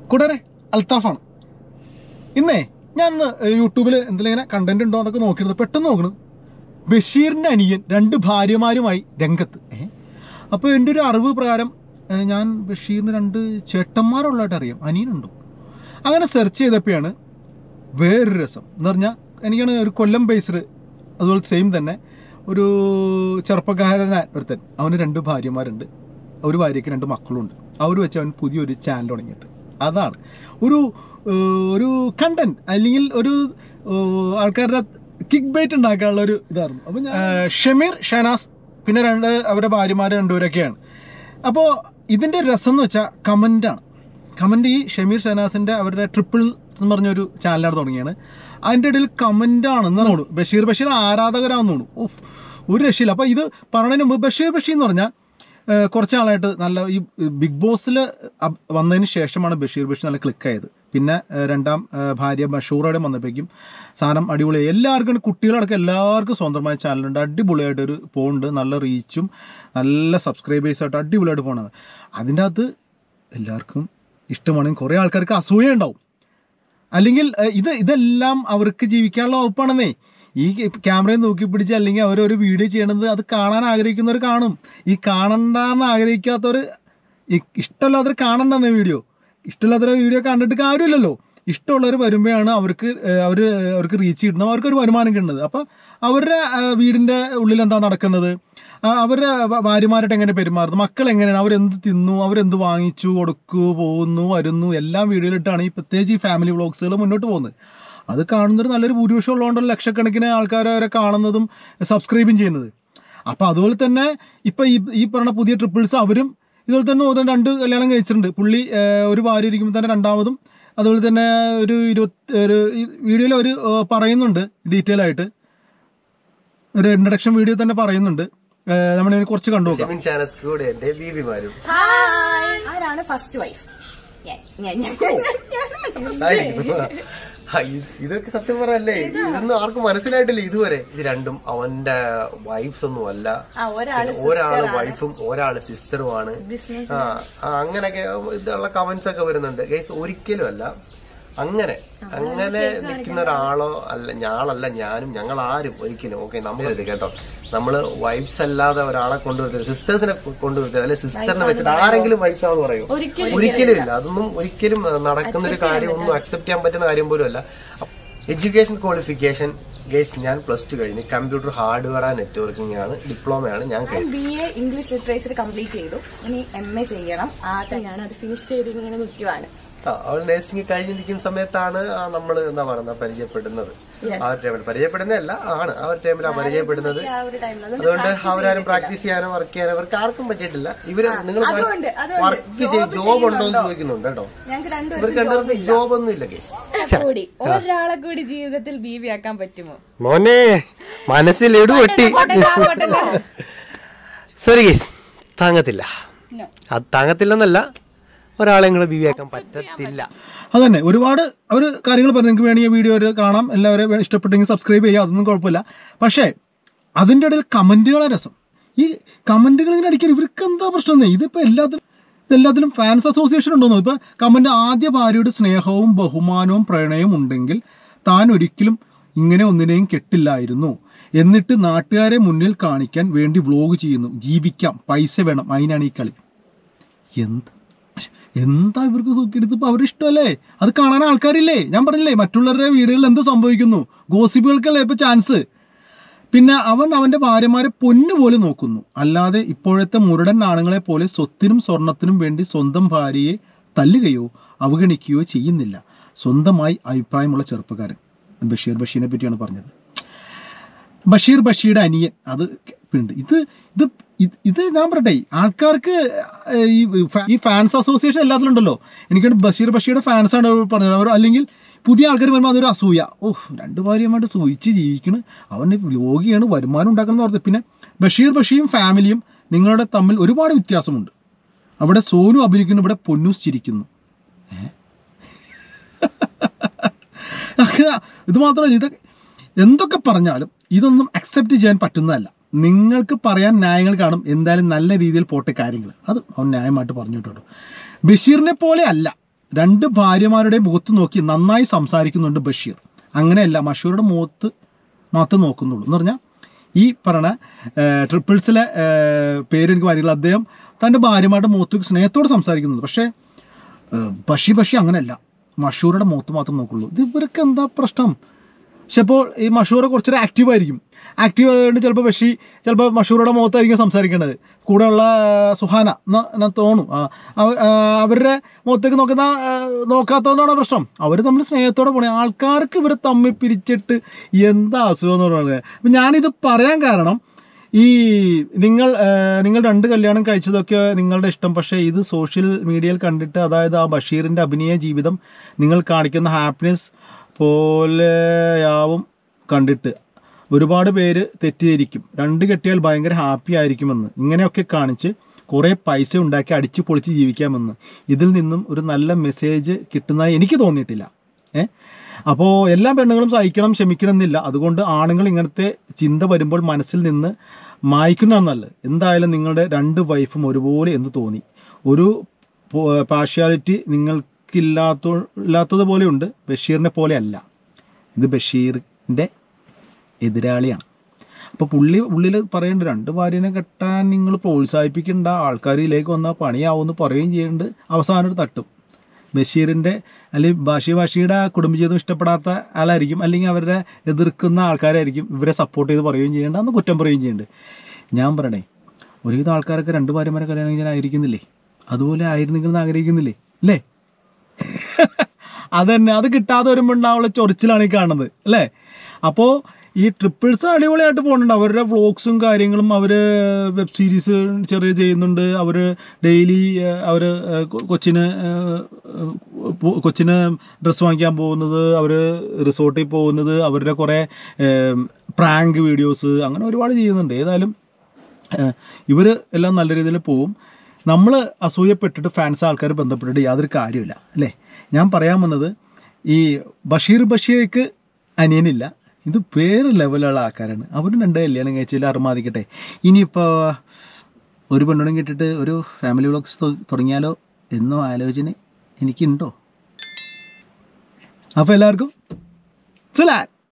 കൂടാരെ അൽത്താഫാണ് ഇന്നേ ഞാൻ ഇന്ന് യൂട്യൂബിൽ എന്തെങ്കിലും ഇങ്ങനെ കണ്ടന്റ് ഉണ്ടോ എന്നൊക്കെ നോക്കിയിരുന്നത് പെട്ടെന്ന് നോക്കണ് ബഷീറിന്റെ അനിയൻ രണ്ട് ഭാര്യമാരുമായി രംഗത്ത് ഏ അപ്പോൾ എൻ്റെ ഒരു അറിവ് പ്രകാരം ഏ, ഞാൻ ബഷീറിന് രണ്ട് ചേട്ടന്മാരുള്ളതായിട്ട് അറിയാം അനിയനുണ്ടോ അങ്ങനെ സെർച്ച് ചെയ്തപ്പോഴാണ് വേറൊരു രസം എന്ന് പറഞ്ഞാൽ എനിക്കാണ് ഒരു കൊല്ലം ബേസ്ഡ് അതുപോലെ സെയിം തന്നെ ഒരു ചെറുപ്പക്കാരനായ ഒരുത്തൻ അവന് രണ്ട് ഭാര്യമാരുണ്ട് ഒരു ഭാര്യയ്ക്ക് രണ്ട് മക്കളുണ്ട് അവർ വെച്ച് അവൻ പുതിയൊരു ചാനൽ തുടങ്ങിയിട്ട് അതാണ് ഒരു ഏഹ്, ഒരു കണ്ടന്റ് അല്ലെങ്കിൽ ഒരു ഏഹ്, ആൾക്കാരുടെ കിക്ക് ബൈറ്റ് ഉണ്ടാക്കാനുള്ള ഒരു ഇതായിരുന്നു അപ്പോൾ ഞാൻ ഏഹ്, ഷമീർ ഷനാസ് പിന്നെ രണ്ട് അവരുടെ ഭാര്യമാർ രണ്ടുപേരൊക്കെയാണ് അപ്പോൾ ഇതിൻ്റെ രസം എന്ന് വെച്ചാൽ കമൻ്റാണ് കമൻ്റ് ഈ ഷമീർ ഷനാസിൻ്റെ അവരുടെ ട്രിപ്പിൾ എന്ന് പറഞ്ഞൊരു ചാനലാണ് തുടങ്ങിയാണ് അതിൻ്റെ ഇടയിൽ കമൻ്റാണെന്ന് തോന്നുന്നു ബഷീർ ബഷീർ ആരാധകരാണെന്ന് തോന്നുന്നു ഓഹ് ഒരു രക്ഷയില്ല അപ്പോൾ ഇത് പറഞ്ഞതിന് മുമ്പ് ബഷീർ ബഷീർ എന്ന് പറഞ്ഞാൽ ഏഹ്, കുറച്ച് നാളായിട്ട് നല്ല ഈ ബിഗ് ബോസിൽ വന്നതിന് ശേഷമാണ് ബഷീർ ബഷീർ നല്ല ക്ലിക്കായത് പിന്നെ ഏഹ്, രണ്ടാം ഏഹ്, ഭാര്യ ബഷൂറയുടെ വന്നപ്പോഴേക്കും സാധനം അടിപൊളിയായി എല്ലാവർക്കും കുട്ടികളടക്കം എല്ലാവർക്കും സ്വന്തമായ ചാനലുണ്ട് അടിപൊളിയായിട്ടൊരു പോകുന്നുണ്ട് നല്ല റീച്ചും നല്ല സബ്സ്ക്രൈബേഴ്സായിട്ട് അടിപൊളിയായിട്ട് പോണത് അതിൻ്റെ അകത്ത് എല്ലാവർക്കും ഇഷ്ടമാണെങ്കിൽ കുറേ ആൾക്കാർക്ക് അസൂയ ഉണ്ടാവും അല്ലെങ്കിൽ ഏഹ്, ഇത് ഇതെല്ലാം അവർക്ക് ജീവിക്കാനുള്ള വകുപ്പാണെന്നേ ഈ ക്യാമറയിൽ നോക്കി പിടിച്ച് അല്ലെങ്കിൽ അവരൊരു വീഡിയോ ചെയ്യണത് അത് കാണാൻ ആഗ്രഹിക്കുന്നവർ കാണും ഈ കാണണ്ടെന്ന് ആഗ്രഹിക്കാത്തവർ ഇഷ്ടമില്ലാത്തവർ കാണണ്ടെന്ന വീഡിയോ ഇഷ്ടമില്ലാത്തവർ വീഡിയോ കണ്ടിട്ട് കാര്യമില്ലല്ലോ ഇഷ്ടമുള്ളവർ വരുമ്പോഴാണ് അവർക്ക് അവർ അവർക്ക് റീച്ച് കിട്ടുന്നത് അവർക്കൊരു വരുമാനം കിട്ടുന്നത് അപ്പോൾ അവരുടെ ഏഹ്, വീടിൻ്റെ ഉള്ളിൽ എന്താ നടക്കുന്നത് ആ, അവരുടെ ഭ- ഭാര്യമാരായിട്ട് എങ്ങനെ പെരുമാറുന്നു മക്കൾ എങ്ങനെയാണ് അവരെന്ത് തിന്നു അവരെന്ത് വാങ്ങിച്ചു കൊടുക്കു പോകുന്നു വരുന്നു എല്ലാം വീഡിയോയിലിട്ടാണ് ഈ പ്രത്യേകിച്ച് ഈ ഫാമിലി വ്ളോഗ്സുകൾ മുന്നോട്ട് പോകുന്നത് അത് കാണുന്നൊരു നല്ലൊരു ഭൂരിപക്ഷം ഉള്ളതുകൊണ്ടല്ലോ ലക്ഷക്കണക്കിന് ആൾക്കാർ അവരെ കാണുന്നതും സബ്സ്ക്രൈബും ചെയ്യുന്നത് അപ്പോൾ അതുപോലെ തന്നെ ഇപ്പം ഈ ഈ പറഞ്ഞ പുതിയ ട്രിപ്പിൾസ് അവരും ഇതുപോലെ തന്നെ ഒന്ന് രണ്ട് കല്യാണം കഴിച്ചിട്ടുണ്ട് പുള്ളി ഏഹ്, ഒരു ഭാര്യ ഇരിക്കുമ്പോൾ തന്നെ രണ്ടാമതും അതുപോലെ തന്നെ ഒരു ഇരുപത്തി ഒരു വീഡിയോയിൽ ഒരു ഏഹ്, പറയുന്നുണ്ട് ഡീറ്റെയിൽ ആയിട്ട് ഒരു ഇൻട്രഡക്ഷൻ വീഡിയോ തന്നെ പറയുന്നുണ്ട് ഏഹ്, നമ്മളിതിനെ കുറച്ച് കണ്ടു നോക്കാം ഷെമിൻ ഷാനസ് കൂടെ എന്റെ ബീബിമാരും ആരാണ് ഫസ്റ്റ് വൈഫ് ഞാൻ ഞാൻ ഞാൻ ആ, ഇത് ഇതൊക്കെ സത്യം പറയല്ലേ ഇതൊന്നും ആർക്കും മനസ്സിലായിട്ടില്ല ഇതുവരെ ഇത് രണ്ടും അവന്റെ വൈഫ്സ് ഒന്നും അല്ല ആ ഒരാള് ഒരാള് വൈഫും ഒരാള് സിസ്റ്ററുമാണ് ആ ആ, അങ്ങനെയൊക്കെ ഇതുള്ള കമന്റ്സ് ഒക്കെ വരുന്നുണ്ട് ഗൈസ് ഒരിക്കലും അല്ല അങ്ങനെ അങ്ങനെ നിൽക്കുന്ന ഒരാളോ അല്ല ഞാളല്ല ഞാനും ഞങ്ങൾ ആരും ഒരിക്കലും ഓക്കെ നമ്മളിത് കേട്ടോ നമ്മള് വൈഫ്സ് അല്ലാതെ ഒരാളെ കൊണ്ടുവരുന്നത് സിസ്റ്റേഴ്സിനെ കൊണ്ടുവരുന്നത് അല്ലെ സിസ്റ്ററിനെ വെച്ചിട്ട് ആരെങ്കിലും വൈഫാന്ന് പറയും ഒരിക്കലും ഇല്ല അതൊന്നും ഒരിക്കലും ആ, നടക്കുന്ന ഒരു കാര്യം ഒന്നും അക്സെപ്റ്റ് ചെയ്യാൻ പറ്റുന്ന കാര്യം പോലും അല്ല എഡ്യൂക്കേഷൻ ക്വാളിഫിക്കേഷൻ ഗൈസ് ഞാൻ പ്ലസ് ടു കഴിഞ്ഞ് കമ്പ്യൂട്ടർ ഹാർഡ്വെയർ ആൻഡ് നെറ്റ്വർക്കിംഗ് ആണ് ഡിപ്ലോമയാണ് ഞാൻ കഴിഞ്ഞത് B A English literature complete ചെയ്തു ഇനി എം എ ചെയ്യണം ആ ഞാൻ അത് ഫിനിഷ് ചെയ്ത് ഇങ്ങനെ നിൽക്കുവാണ് ആ, അവൾ നഴ്സിംഗ് കഴിഞ്ഞിരിക്കുന്ന സമയത്താണ് നമ്മൾ എന്താ പറയുക പരിചയപ്പെടുന്നത് ആ ഒരു ടൈമിൽ പരിചയപ്പെടുന്നതല്ല ആണ് ആ ഒരു ടൈമിലാണ് പരിചയപ്പെടുന്നത് ആ ഒരു ടൈമിൽ അതുകൊണ്ട് അവരാരും പ്രാക്ടീസ് ചെയ്യാനോ വർക്ക് ചെയ്യാനോ അവർക്ക് ആർക്കും പറ്റിയിട്ടില്ല ഇവര് നിങ്ങൾ അതുകൊണ്ട്, അതുകൊണ്ട്. വർക്ക് ചെയ്ത് ജോബ് ഉണ്ടോ എന്ന് ചോദിക്കുന്നുണ്ട് കേട്ടോ ഞങ്ങൾക്ക് ഇവർക്ക് രണ്ടുപേർക്ക് ജോബ് ഒന്നും ഇല്ല കേസ് കൂടി ഒരാളെ കൂടി ജീവിതത്തിൽ ബീവി ആക്കാൻ പറ്റുമോ മോനെ മനസ്സിൽ ഇടുവെട്ടി സോറി കേസ് താങ്ങത്തില്ല അത് താങ്ങത്തില്ലെന്നല്ല ഒരാളെ കൂടെ ബിവിയാക്കാൻ പറ്റത്തില്ല അതന്നെ ഒരുപാട് ഒരു കാര്യങ്ങൾ പറഞ്ഞു നിങ്ങൾക്ക് വേണമെങ്കിൽ വീഡിയോ ഒരു കാണാം എല്ലാവരും ഇഷ്ടപ്പെട്ടെങ്കിൽ സബ്സ്ക്രൈബ് ചെയ്യുക അതൊന്നും കുഴപ്പമില്ല പക്ഷേ അതിൻ്റെ ഇടയിൽ കമൻറ്റുകളെ രസം ഈ കമൻറ്റുകൾ ഇങ്ങനെ അടിക്കാൻ ഇവർക്ക് എന്താ പ്രശ്നം എന്നേ ഇതിപ്പോൾ എല്ലാത്തിലും ഇതെല്ലാത്തിലും ഫാൻസ് അസോസിയേഷൻ ഉണ്ടോന്നോ ഇപ്പോൾ കമൻറ്റ് ആദ്യ ഭാര്യയുടെ സ്നേഹവും ബഹുമാനവും പ്രണയവും ഉണ്ടെങ്കിൽ താൻ ഒരിക്കലും ഇങ്ങനെ ഒന്നിനെയും കെട്ടില്ലായിരുന്നു എന്നിട്ട് നാട്ടുകാരെ മുന്നിൽ കാണിക്കാൻ വേണ്ടി വ്ലോഗ് ചെയ്യുന്നു ജീവിക്കാം പൈസ വേണം അതിനാണ് ഈ കളി എന്ത് എന്താ ഇവർക്ക് സുഖിയെടുത്ത് ഇപ്പൊ അവരുടെ ഇഷ്ടമല്ലേ അത് കാണാൻ ആൾക്കാരില്ലേ ഞാൻ പറഞ്ഞില്ലേ മറ്റുള്ളവരുടെ വീടുകളിൽ എന്ത് സംഭവിക്കുന്നു ഗോസിപ്പുകൾക്കല്ലേ ഇപ്പൊ ചാൻസ് പിന്നെ അവൻ അവന്റെ ഭാര്യമാരെ പൊന്നു പോലെ നോക്കുന്നു അല്ലാതെ ഇപ്പോഴത്തെ മുരടൻ ആണുങ്ങളെ പോലെ സ്വത്തിനും സ്വർണത്തിനും വേണ്ടി സ്വന്തം ഭാര്യയെ തല്ലുകയോ അവഗണിക്കുകയോ ചെയ്യുന്നില്ല സ്വന്തമായി അഭിപ്രായമുള്ള ചെറുപ്പക്കാരൻ ബഷീർ ബഷീറിനെ പറ്റിയാണ് പറഞ്ഞത് ബഷീർ ബഷീറുടെ അനിയൻ അത് ഉണ്ട് ഇത് ഇത് ഇത് ഇത് ഞാൻ പറയട്ടെ ആൾക്കാർക്ക് ഏഹ്, ഈ ഫാ- ഈ ഫാൻസ് അസോസിയേഷൻ എല്ലാത്തിലും ഉണ്ടല്ലോ എനിക്കാണ് ബഷീർ ബഷീറുടെ ഫാൻസ് ആണ് പറഞ്ഞത് അവർ അല്ലെങ്കിൽ പുതിയ ആൾക്കാർ വരുമ്പോൾ അതൊരു അസൂയ ഓഹ് രണ്ട് ഭാര്യമായിട്ട് സൂഹിച്ച് ജീവിക്കണ് അവന് യോഗിയാണ് വരുമാനം ഉണ്ടാക്കണം എന്ന് പറഞ്ഞത് പിന്നെ ബഷീർ ബഷീറും ഫാമിലിയും നിങ്ങളുടെ തമ്മിൽ ഒരുപാട് വ്യത്യാസമുണ്ട് അവിടെ സോനു അഭിനയിക്കുന്നു ഇവിടെ പൊന്നൂസ് ചിരിക്കുന്നു അങ്ങനെ ഇത് മാത്രമല്ല ഇത് എന്തൊക്കെ പറഞ്ഞാലും ഇതൊന്നും അക്സെപ്റ്റ് ചെയ്യാൻ പറ്റുന്നതല്ല നിങ്ങൾക്ക് പറയാൻ ന്യായങ്ങൾ കാണും എന്തായാലും നല്ല രീതിയിൽ പോട്ടെ കാര്യങ്ങൾ അത് അവൻ ന്യായമായിട്ട് പറഞ്ഞു കേട്ടോ ബഷീറിനെ പോലെ അല്ല രണ്ട് ഭാര്യമാരുടെ മുഖത്ത് നോക്കി നന്നായി സംസാരിക്കുന്നുണ്ട് ബഷീർ അങ്ങനെയല്ല മഷൂറുടെ മുഖത്ത് മാത്രം നോക്കുന്നുള്ളൂ എന്ന് പറഞ്ഞാൽ ഈ പറഞ്ഞ ഏഹ്, ട്രിപ്പിൾസിലെ ഏഹ്, പേര് എനിക്ക് പറയുന്നത് അദ്ദേഹം തൻ്റെ ഭാര്യമാരുടെ മുഖത്ത് നോക്കി സ്നേഹത്തോടെ സംസാരിക്കുന്നുണ്ട് പക്ഷേ ഏഹ്, ബഷി ബഷി അങ്ങനെയല്ല മഷൂറുടെ മുഖത്ത് മാത്രം നോക്കുള്ളൂ ഇത് ഇവരൊക്കെ എന്താ പ്രശ്നം പക്ഷെ അപ്പോൾ ഈ മഷൂർ കുറച്ചൊരു ആക്റ്റീവ് ആയിരിക്കും ആക്റ്റീവ് ആയതുകൊണ്ട് ചിലപ്പോൾ ബഷി ചിലപ്പോൾ മഷൂറുടെ മുഖത്തായിരിക്കും സംസാരിക്കേണ്ടത് കൂടെയുള്ള ആ, സുഹാന എന്ന് എന്ന് തോന്നും ആ, അവ- ആ, അവരുടെ മുഖത്തേക്ക് നോക്കുന്ന ആ, നോക്കാത്തതുകൊണ്ടാണ് പ്രശ്നം അവർ തമ്മിൽ സ്നേഹത്തോടെ പോണേ ആൾക്കാർക്ക് ഇവർ തമ്മിൽ പിരിച്ചിട്ട് എന്താ അസുഖം എന്ന് പറയുന്നത് അപ്പം ഞാനിത് പറയാൻ കാരണം ഈ നിങ്ങൾ ആ, നിങ്ങൾ രണ്ട് കല്യാണം കഴിച്ചതൊക്കെ നിങ്ങളുടെ ഇഷ്ടം പക്ഷേ ഇത് സോഷ്യൽ മീഡിയയിൽ കണ്ടിട്ട് അതായത് ആ ബഷീറിൻ്റെ അഭിനയ ജീവിതം നിങ്ങൾ കാണിക്കുന്ന ഹാപ്പിനെസ് പോലെയാവും കണ്ടിട്ട് ഒരുപാട് പേര് തെറ്റിദ്ധരിക്കും രണ്ട് കെട്ടിയാൽ ഭയങ്കര ഹാപ്പി ആയിരിക്കുമെന്ന് ഇങ്ങനെയൊക്കെ കാണിച്ച് കുറേ പൈസ ഉണ്ടാക്കി അടിച്ചു പൊളിച്ച് ജീവിക്കാമെന്ന് ഇതിൽ നിന്നും ഒരു നല്ല മെസ്സേജ് കിട്ടുന്നതായി എനിക്ക് തോന്നിയിട്ടില്ല ഏ അപ്പോൾ എല്ലാ പെണ്ണുങ്ങളും സഹിക്കണം ക്ഷമിക്കണം എന്നില്ല അതുകൊണ്ട് ആണുങ്ങൾ ഇങ്ങനത്തെ ചിന്ത വരുമ്പോൾ മനസ്സിൽ നിന്ന് മായ്ക്കുന്നതാണ് നല്ലത് എന്തായാലും നിങ്ങളുടെ രണ്ട് വൈഫും ഒരുപോലെ എന്ന് തോന്നി ഒരു പാർഷ്യാലിറ്റി നിങ്ങൾക്കില്ലാത്ത ഇല്ലാത്തതുപോലെയുണ്ട് ബഷീറിനെ പോലെ അല്ല ഇത് ബഷീറിൻ്റെ എതിരാളിയാണ് അപ്പോൾ പുള്ളി ഉള്ളിൽ പറയേണ്ട രണ്ട് ഭാര്യനെ കെട്ടാൻ നിങ്ങൾ പ്രോത്സാഹിപ്പിക്കേണ്ട ആൾക്കാർ ഇതിലേക്ക് വന്നാൽ പണിയാവുമെന്ന് പറയുകയും ചെയ്യുന്നുണ്ട് അവസാനം ഒരു തട്ടും ബഷീറിൻ്റെ അല്ലെങ്കിൽ ബാഷി ബാഷിയുടെ കുടുംബജീവിതം ഇഷ്ടപ്പെടാത്ത ആളായിരിക്കും അല്ലെങ്കിൽ അവരുടെ എതിർക്കുന്ന ആൾക്കാരായിരിക്കും ഇവരെ സപ്പോർട്ട് ചെയ്ത് പറയുകയും ചെയ്യേണ്ട അന്ന് കുറ്റം പറയുകയും ചെയ്യുന്നുണ്ട് ഞാൻ പറയണേ ഒരുവിധം ആൾക്കാരൊക്കെ രണ്ട് ഭാര്യമാരെ കല്യാണം കഴിഞ്ഞാൽ ആയിരിക്കുന്നില്ലേ അതുപോലെ ആയിരുന്നെങ്കിൽ എന്ന് ആഗ്രഹിക്കുന്നില്ലേ അല്ലേ അതന്നെ അത് കിട്ടാതെ വരുമ്പോൾ ഉണ്ടാവുള്ള ചൊറിച്ചിലാണ് ഈ കാണുന്നത് അല്ലേ അപ്പോൾ ഈ ട്രിപ്പിൾസ് അടിപൊളിയായിട്ട് പോകുന്നുണ്ട് അവരുടെ വ്ളോഗ്സും കാര്യങ്ങളും അവർ വെബ് സീരീസ് ചെറിയ ചെയ്യുന്നുണ്ട് അവർ ഡെയിലി അവർ കൊച്ചിന് ഏഹ്, പോ- കൊച്ചിന് ഡ്രസ്സ് വാങ്ങിക്കാൻ പോകുന്നത് അവർ റിസോർട്ടിൽ പോകുന്നത് അവരുടെ കുറേ പ്രാങ്ക് വീഡിയോസ് അങ്ങനെ ഒരുപാട് ചെയ്യുന്നുണ്ട് ഏതായാലും ഇവർ എല്ലാം നല്ല രീതിയിൽ പോവും നമ്മൾ അസൂയപ്പെട്ടിട്ട് ഫാൻസ് ആൾക്കാർ ബന്ധപ്പെട്ടിട്ട് യാതൊരു കാര്യമില്ല അല്ലേ ഞാൻ പറയാൻ വന്നത് ഈ ബഷീർ ബഷീർക്ക് അനിയനില്ല ഇത് വേറെ ലെവലുള്ള ആൾക്കാരാണ് അവരും രണ്ട് കല്യാണം കഴിച്ചാൽ അറുമാദിക്കട്ടെ ഇനിയിപ്പോൾ ഒരു പെണ്ണും കിട്ടിയിട്ട് ഒരു ഫാമിലി വ്ളോഗ്സ് തുടങ്ങിയാലോ എന്നോ ആലോചന എനിക്കുണ്ടോ അപ്പോൾ എല്ലാവർക്കും സുലാൻ